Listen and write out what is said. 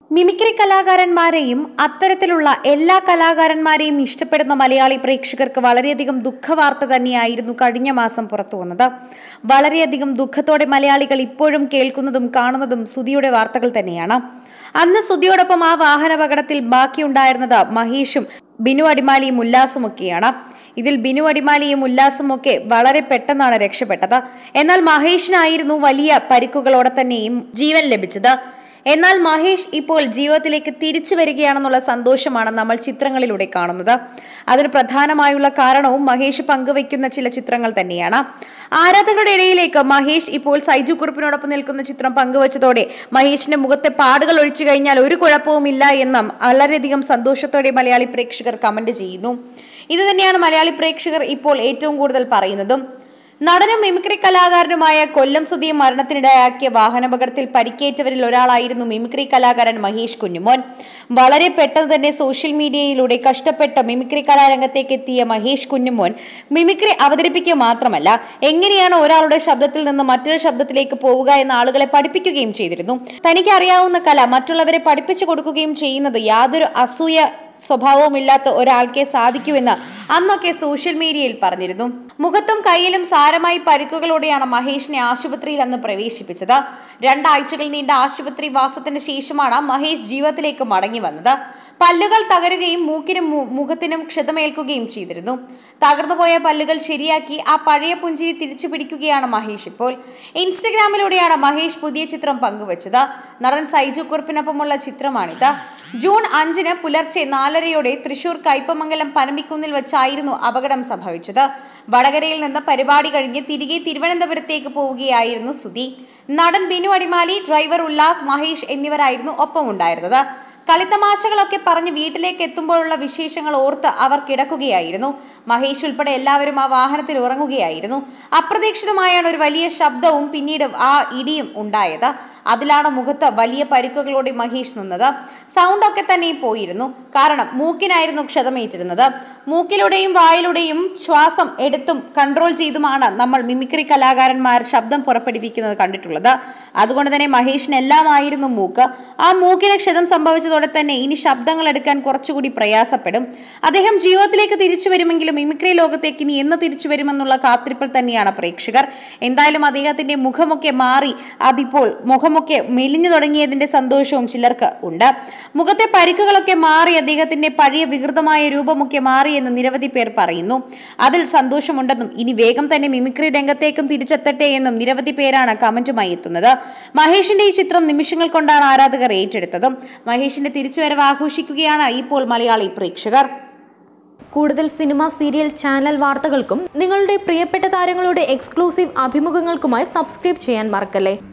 mimicry കലാകാരന്മാരെയും അത്തരത്തിലുള്ള എല്ലാ കലാകാരന്മാരെയും ഇഷ്ടപ്പെടുന്ന മലയാളി പ്രേക്ഷകർക്ക് വളരെയധികം ദുഃഖവാർത്ത തന്നെയായിരുന്നു കഴിഞ്ഞ മാസം പുറത്തു വന്നത് വളരെയധികം ദുഃഖത്തോടെ മലയാളികൾ ഇപ്പോഴും കേൾക്കുന്നതും കാണുന്നതും സുധിയുടെ വാർത്തകൾ തന്നെയാണ് അന്ന് സുധിയോടൊപ്പം ആ വാഹനാപകടത്തിൽ ബാക്കിയുണ്ടായിരുന്നത് മഹേഷും ബിനു അടിമാലിയും ഉല്ലാസുമൊക്കെയാണ് ഇതിൽ ബിനു അടിമാലിയും ഉല്ലാസും ഒക്കെ വളരെ പെട്ടെന്നാണ് രക്ഷപ്പെട്ടത് എന്നാൽ മഹേഷിനായിരുന്നു വലിയ പരിക്കുകളോടെ തന്നെയും ജീവൻ ലഭിച്ചത് എന്നാൽ മഹേഷ് ഇപ്പോൾ ജീവിതത്തിലേക്ക് തിരിച്ചു വരികയാണെന്നുള്ള സന്തോഷമാണ് നമ്മൾ ചിത്രങ്ങളിലൂടെ കാണുന്നത് അതിന് പ്രധാനമായുള്ള കാരണവും മഹേഷ് പങ്കുവെക്കുന്ന ചില ചിത്രങ്ങൾ തന്നെയാണ് ആരാധകരുടെ ഇടയിലേക്ക് മഹേഷ് ഇപ്പോൾ സൈജു കുറുപ്പിനോടൊപ്പം നിൽക്കുന്ന ചിത്രം പങ്കുവച്ചതോടെ മഹേഷിന്റെ മുഖത്തെ പാടുകൾ ഒഴിച്ചു കഴിഞ്ഞാൽ ഒരു കുഴപ്പവുമില്ല എന്നും വളരെയധികം സന്തോഷത്തോടെ മലയാളി പ്രേക്ഷകർ കമന്റ് ചെയ്യുന്നു ഇത് തന്നെയാണ് മലയാളി പ്രേക്ഷകർ ഇപ്പോൾ ഏറ്റവും കൂടുതൽ പറയുന്നതും നടനും മിമിക്രി കലാകാരനുമായ കൊല്ലം സുധിയെ മരണത്തിനിടയാക്കിയ വാഹനാപകടത്തിൽ പരിക്കേറ്റവരിൽ ഒരാളായിരുന്നു മിമിക്രി കലാകാരൻ മഹേഷ് കുഞ്ഞുമോൻ വളരെ പെട്ടെന്ന് തന്നെ സോഷ്യൽ മീഡിയയിലൂടെ കഷ്ടപ്പെട്ട മിമിക്രി കലാരംഗത്തേക്ക് എത്തിയ മഹേഷ് കുഞ്ഞുമോൻ മിമിക്രി അവതരിപ്പിക്കുക മാത്രമല്ല എങ്ങനെയാണ് ഒരാളുടെ ശബ്ദത്തിൽ നിന്ന് മറ്റൊരു ശബ്ദത്തിലേക്ക് പോവുക എന്ന ആളുകളെ പഠിപ്പിക്കുകയും ചെയ്തിരുന്നു തനിക്ക് അറിയാവുന്ന കല മറ്റുള്ളവരെ പഠിപ്പിച്ചു കൊടുക്കുകയും ചെയ്യുന്നത് യാതൊരു അസൂയ സ്വഭാവവുമില്ലാത്ത ഒരാൾക്കേ സാധിക്കുമെന്ന് അന്നൊക്കെ സോഷ്യൽ മീഡിയയിൽ പറഞ്ഞിരുന്നു മുഖത്തും കയ്യിലും സാരമായി പരിക്കുകളോടെയാണ് മഹേഷിനെ ആശുപത്രിയിൽ അന്ന് പ്രവേശിപ്പിച്ചത് രണ്ടാഴ്ചകൾ നീണ്ട ആശുപത്രി വാസത്തിന് ശേഷമാണ് മഹേഷ് ജീവിതത്തിലേക്ക് മടങ്ങി വന്നത് പല്ലുകൾ തകരുകയും മൂക്കിനും മു- മുഖത്തിനും ക്ഷതമേൽക്കുകയും ചെയ്തിരുന്നു തകർന്നുപോയ പല്ലുകൾ ശരിയാക്കി ആ പഴയ പുഞ്ചിരി തിരിച്ചു പിടിക്കുകയാണ് മഹേഷ് ഇപ്പോൾ ഇൻസ്റ്റഗ്രാമിലൂടെയാണ് മഹേഷ് പുതിയ ചിത്രം പങ്കുവച്ചത് നടൻ സൈജു കുറുപ്പിനൊപ്പമുള്ള ചിത്രമാണിത് ജൂൺ അഞ്ചിന് പുലർച്ചെ നാലരയോടെ തൃശൂർ കയ്പമംഗലം പനമ്പിക്കുന്നിൽ വെച്ചായിരുന്നു അപകടം സംഭവിച്ചത് വടകരയിൽ നിന്ന് പരിപാടി കഴിഞ്ഞ് തിരികെ തിരുവനന്തപുരത്തേക്ക് പോവുകയായിരുന്നു സുധി നടൻ ബിനു അടിമാലി ഡ്രൈവർ ഉല്ലാസ് മഹേഷ് എന്നിവരായിരുന്നു ഒപ്പമുണ്ടായിരുന്നത് കളിത്തമാശകളൊക്കെ പറഞ്ഞ് വീട്ടിലേക്ക് എത്തുമ്പോഴുള്ള വിശേഷങ്ങൾ ഓർത്ത് അവർ കിടക്കുകയായിരുന്നു മഹേഷ് ഉൾപ്പെടെ എല്ലാവരും ആ വാഹനത്തിൽ ഉറങ്ങുകയായിരുന്നു അപ്രതീക്ഷിതമായാണ് ഒരു വലിയ ശബ്ദവും പിന്നീട് ആ ഇടിയും ഉണ്ടായത് അതിലാണ് മുഖത്ത് വലിയ പരിക്കുകളോടെ മഹേഷ് നിന്നത് സൗണ്ട് ഒക്കെ തന്നെ പോയിരുന്നു കാരണം മൂക്കിനായിരുന്നു ക്ഷതമേറ്റിരുന്നത് മൂക്കിലൂടെയും വായിലൂടെയും ശ്വാസം എടുത്തും കൺട്രോൾ ചെയ്തുമാണ് നമ്മൾ മിമിക്രി കലാകാരന്മാർ ശബ്ദം പുറപ്പെടുവിക്കുന്നത് കണ്ടിട്ടുള്ളത് അതുകൊണ്ട് തന്നെ മഹേഷിന് എല്ലാമായിരുന്നു മൂക്ക് ആ മൂക്കിന് ക്ഷതം സംഭവിച്ചതോടെ തന്നെ ഇനി ശബ്ദങ്ങൾ എടുക്കാൻ കുറച്ചുകൂടി പ്രയാസപ്പെടും അദ്ദേഹം ജീവിതത്തിലേക്ക് തിരിച്ചു വരുമെങ്കിലും മിമിക്രി ലോകത്തേക്ക് ഇനി എന്ന് തിരിച്ചു വരുമെന്നുള്ള കാത്തിരിപ്പിൽ തന്നെയാണ് പ്രേക്ഷകർ എന്തായാലും അദ്ദേഹത്തിന്റെ മുഖമൊക്കെ മാറി അതിപ്പോൾ മുഖമൊക്കെ മെലിഞ്ഞു തുടങ്ങിയതിന്റെ സന്തോഷവും ചിലർക്ക് ഉണ്ട് മുഖത്തെ പരിക്കുകളൊക്കെ മാറി അദ്ദേഹത്തിന്റെ പഴയ വികൃതമായ രൂപമൊക്കെ മാറിയെന്ന് നിരവധി പേർ പറയുന്നു അതിൽ സന്തോഷമുണ്ടെന്നും ഇനി വേഗം തന്നെ മിമിക്രി രംഗത്തേക്കും തിരിച്ചെത്തട്ടെ എന്നും നിരവധി പേരാണ് കമന്റുമായി എത്തുന്നത് മഹേഷിന്റെ ഈ ചിത്രം നിമിഷങ്ങൾ കൊണ്ടാണ് ആരാധകർ ഏറ്റെടുത്തതും മഹേഷിന്റെ തിരിച്ചുവരവ് ആഘോഷിക്കുകയാണ് ഇപ്പോൾ മലയാളി പ്രേക്ഷകർ കൂടുതൽ സിനിമ സീരിയൽ ചാനൽ വാർത്തകൾക്കും നിങ്ങളുടെ പ്രിയപ്പെട്ട താരങ്ങളുടെ എക്സ്ക്ലൂസീവ് അഭിമുഖങ്ങൾക്കുമായി സബ്സ്ക്രൈബ് ചെയ്യാൻ മറക്കല്ലേ